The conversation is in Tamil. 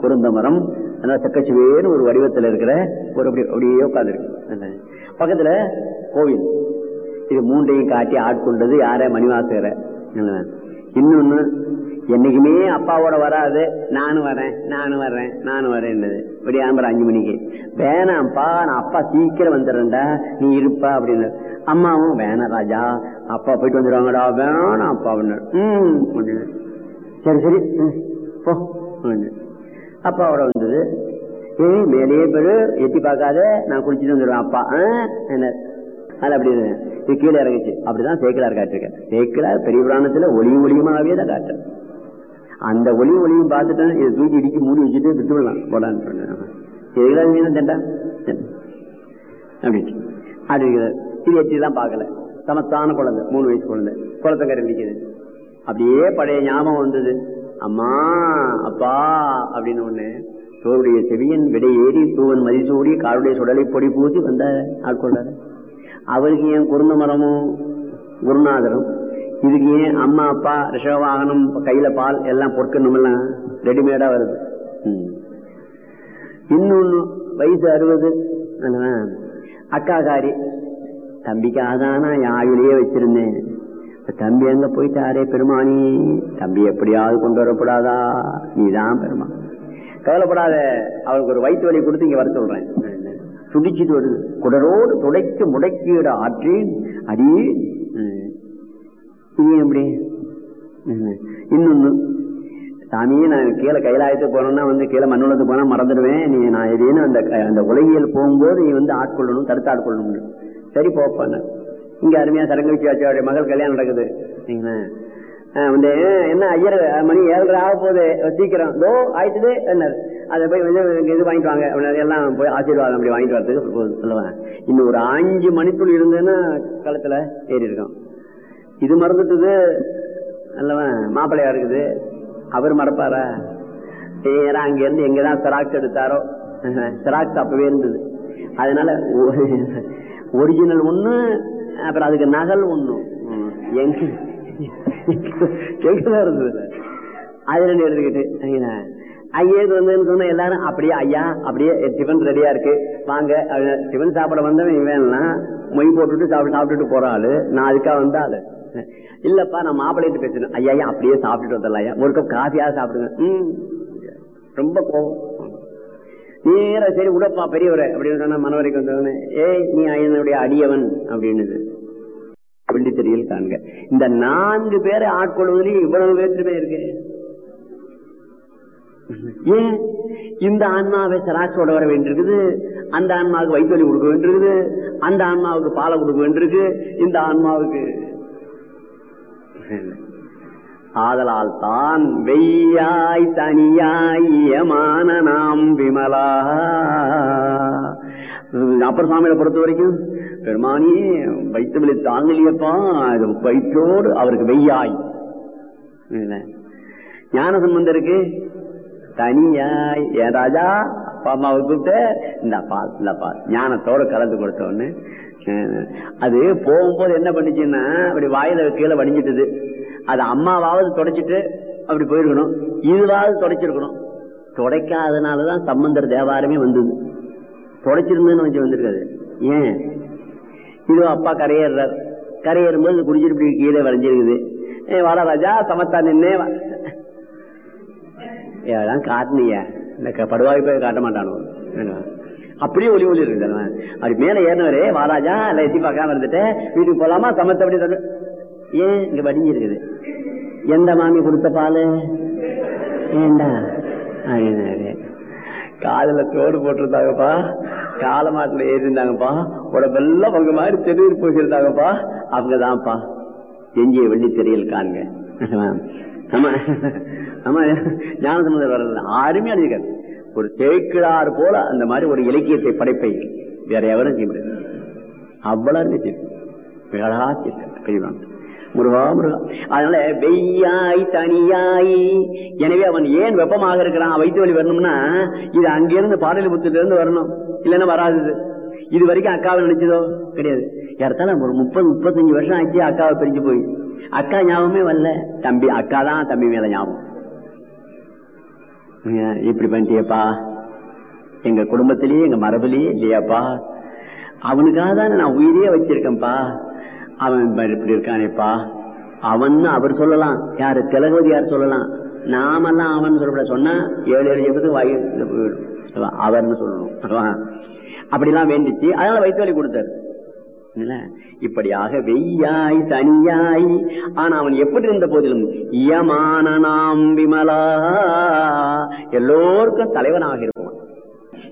குருந்த மரம் அந்த செக்கச்சுவேன்னு ஒரு வடிவத்தில் இருக்கிற ஒரு அப்படி அப்படியே உட்காந்துருக்கு பக்கத்துல கோவில் இது மூன்றையும் காட்டி ஆட்கொண்டது யார மணிவாசகர இன்னொன்னு என்னைக்குமே அப்பாவோட வராது நானும் வரேன் நானும் வர்றேன் நானும் வரேன்னது இப்படி ஆம்பர் அஞ்சு மணிக்கு வேணாம்ப்பா நான் அப்பா சீக்கிரம் வந்துடுறேன்டா நீ இருப்பா அப்படின்னு அம்மாவும் வேணாம் ராஜா அப்பா போயிட்டு வந்துடுவாங்கடா வேணாம் அப்பா அப்படின்னு ம் அப்படின்னு. சரி சரி ம், போ அப்படின்னு. அப்பாவோட வந்தது ஏய் மேலேயே பெரு எட்டி பார்க்காத நான் குளிச்சுட்டு வந்துடுவேன் அப்பா ஆ? என்ன அது அப்படி இது இது கீழே இறங்குச்சு அப்படிதான் சேக்கிலார் காட்டிருக்க சேக்கிலார் பெரிய புராணத்துல ஒளியும் ஒளியுமாவே தான் காட்டுறேன் அந்த ஒளியும் ஒளியும் பார்த்துட்டேன் இதை தூக்கி இடிக்கி மூடி வச்சுட்டு விட்டு விடலாம் போடான்னு சொன்னேன் சேக்கிலார் மீனா தண்டா அப்படி அது இது எட்டிலாம் பார்க்கல சமத்தான குழந்தை மூணு வயசு குழந்தை குளத்தங்கரை நிற்குது அப்படியே பழைய ஞாபகம் வந்தது அம்மா அப்பா அப்படின்னு ஒண்ணு சோருடைய செவியன் விடை ஏறி தூவன் மதிசூடி காருடைய சுடலை பொடி பூசி வந்த ஆட்கொண்டாரு அவருக்கு ஏன் குருந்த மரமும் குருநாதரும் இதுக்கு ஏன் அம்மா அப்பா ரிஷவாகனம் கையில பால் எல்லாம் பொற்கணும் எல்லாம் ரெடிமேடா வருது ம். இன்னொன்னு வயசு அறுபது அல்லவா? அக்காகாரி தம்பிக்கு அதானா ஆயுளையே வச்சிருந்தேன் இப்ப தம்பி எங்க போயிட்டாரே பெருமானி தம்பி எப்படியாவது கொண்டு வரப்படாதா நீதான் பெருமான் கவலைப்படாத அவளுக்கு ஒரு வயிற்று வலி கொடுத்து இங்க வர சொல்றேன் துடிச்சிட்டு வருது குடரோடு துடைத்து முடக்கிட ஆற்றி அடி ம். இது எப்படி ம். இன்னொன்னு சாமியே நான் கீழே கைலாயத்துக்கு போனோம்னா வந்து கீழே மண்ணுலத்துக்கு போனா மறந்துடுவேன் நீ நான் எதேனும் அந்த அந்த உலகியல் போகும்போது நீ வந்து ஆட்கொள்ளணும் தடுத்து ஆட்கொள்ளணும் சரி போப்பான்னு இங்க அருமையா சரங்கவிச்சி ஆச்சாருடைய மகள் கல்யாணம் நடக்குது சரிங்களா? ஆஹ் வந்து என்ன ஐயர் மணி ஏழரை ஆக போகுது சீக்கிரம் தோ ஆயிட்டுது என்ன அதை போய் வந்து இங்க இது வாங்கிட்டு வாங்க அப்படின்னாரு. எல்லாம் போய் ஆசீர்வாதம் அப்படி வாங்கிட்டு வரதுக்கு போகுது சொல்லுவேன் இன்னும் ஒரு அஞ்சு மணிக்குள் இருந்ததுன்னா களத்துல ஏறி இருக்கும் இது மறந்துட்டுது அல்லவா மாப்பிள்ளையா இருக்குது அவர் மறப்பாரா நேரா அங்க இருந்து எங்கதான் செராக்ஸ் எடுத்தாரோ செராக்ஸ் அப்பவே இருந்தது அதனால ஒரிஜினல் ஒண்ணு அப்புறம் அதுக்கு நகல் ஒண்ணு ம். எங்க எங்கதான் இருந்தது அது ரெண்டு எடுத்துக்கிட்டு சரிங்களா? ஐயா இது வந்து சொன்ன எல்லாரும் அப்படியே ஐயா அப்படியே டிஃபன் ரெடியா இருக்கு வாங்க அப்படின்னு டிஃபன் சாப்பிட வந்தவன் இவன்லாம் மொய் போட்டுட்டு சாப்பிட்டு சாப்பிட்டுட்டு போற ஆளு நான் அதுக்காக வந்த ஆளு இல்லப்பா நான் மாப்பிள்ளைட்டு பேசுறேன் ஐயா ஐயா அப்படியே சாப்பிட்டுட்டு வந்துடலாம் ஐயா ஒரு கப் காஃபியா சாப்பிடுங்க ம் ரொம்ப கோவம் நேரா சரி உடப்பா பெரியவரை அப்படின்னு சொன்னா மனவரைக்கு வந்தவனே ஏய் நீ என்னுடைய அடியவன் அப்படின்னுது வெள்ளி தெரியல் காண்க இந்த நான்கு பேரை ஆட்கொள்வதில் இவ்வளவு வேற்றுமை இருக்கு ஏன் இந்த ஆன்மாவை சராசோட வர வேண்டியிருக்குது அந்த ஆன்மாவுக்கு வயிற்றுவலி கொடுக்க வேண்டியிருக்குது அந்த ஆன்மாவுக்கு பாலை கொடுக்க வேண்டியிருக்கு இந்த ஆன்மாவுக்கு ஆதலால் தான் வெய்யாய் தனியாய் யமான நாம் விமலா அப்பர் சுவாமியை பொறுத்த வரைக்கும் பெருமானி வயிற்று வலி தாங்கலியப்பா அது வயிற்றோடு அவருக்கு வெய்யாய் ஞான சம்பந்தருக்கு தனியாய் ஏன் ராஜா அப்பா அம்மாவை கூப்பிட்டு இந்த பால் இந்த பால் ஞானத்தோட கலந்து கொடுத்தோன்னு அது போகும்போது என்ன பண்ணுச்சுன்னா அப்படி வாயில கீழே வடிஞ்சிட்டது அது அம்மாவாவது தொடச்சிட்டு அப்படி போயிருக்கணும் இதுவாவது தொடச்சிருக்கணும் தொடக்காதனாலதான் சம்பந்தர் தேவாரமே வந்தது தொடச்சிருந்ததுன்னு வச்சு வந்திருக்காது ஏன் இது அப்பா கரையேறார் கரையேறும்போது இது குடிச்சிட்டு இப்படி கீழே வளைஞ்சிருக்குது ஏ வாடா ராஜா சமத்தா நின்னே வா. ஏதான் காட்டினிய இந்த க- படுவாய் போய் காட்ட மாட்டானோ என்னவா? அப்படியே ஒளி ஒளி இருக்குது அதெல்லாம். அப்படி மேல ஏறினவரே வாராஜா இல்ல எட்டி பார்க்காம இருந்துட்டு வீட்டுக்கு போலாமா சமத்த அப்படி தந்து ஏன் இங்க வடிஞ்சு இருக்குது எந்த மாமி கொடுத்த பாலு ஏண்டா அப்படின்னாரு. காதுல தோடு போட்டிருந்தாங்கப்பா காலமாட்டுல ஏறி இருந்தாங்கப்பா உடம்பெல்லாம் அவங்க மாதிரி தெருவில் போயிருந்தாங்கப்பா அவங்கதான்ப்பா எஞ்சிய வெள்ளி தெரியல் காண்க ஆமா ஆமா ஞானசமுதர் வர்றது அருமையா இருக்காரு ஒரு தேய்க்கிழாறு போல அந்த மாதிரி ஒரு இலக்கியத்தை படைப்பை வேற எவரும் செய்ய முடியாது அவ்வளவு இருந்துச்சு பெரியவான் முருகா முருகா அதனால வெய்யாய் தனியாய் எனவே அவன் ஏன் வெப்பமாக இருக்கிறான் வைத்து வழி வரணும்னா இது அங்கிருந்து பாடலிபுத்தில இருந்து வரணும் இல்லைன்னா வராது இது. இது வரைக்கும் அக்காவை நினைச்சதோ கிடையாது யார்த்தாலும் ஒரு முப்பது முப்பத்தஞ்சு வருஷம் ஆச்சு அக்காவை பிரிஞ்சு போய் அக்கா ஞாபகமே வரல தம்பி அக்கா தான் தம்பி மேல ஞாபகம் ஏன் இப்படி பண்ணிட்டியப்பா எங்க குடும்பத்திலேயே எங்க மரபுலயே இல்லையாப்பா அவனுக்காக தானே நான் உயிரே வச்சிருக்கேன்ப்பா அவன் இப்படி இருக்கானேப்பா அவன் அவர் சொல்லலாம் யாரு திலகவதி யார் சொல்லலாம் நாமெல்லாம் அவன் சொல்லப்பட சொன்னா ஏழு ஏழு ஜெபத்துக்கு வாயு போயிடும் அவர்னு சொல்லணும் அப்படிலாம் வேண்டிச்சு அதனால வைத்து வலி கொடுத்தாரு இப்படியாக வெய்யாய் தனியாய் ஆனா அவன் எப்படி இருந்த போதிலும் இயமான நாம் விமலா எல்லோருக்கும் தலைவனாக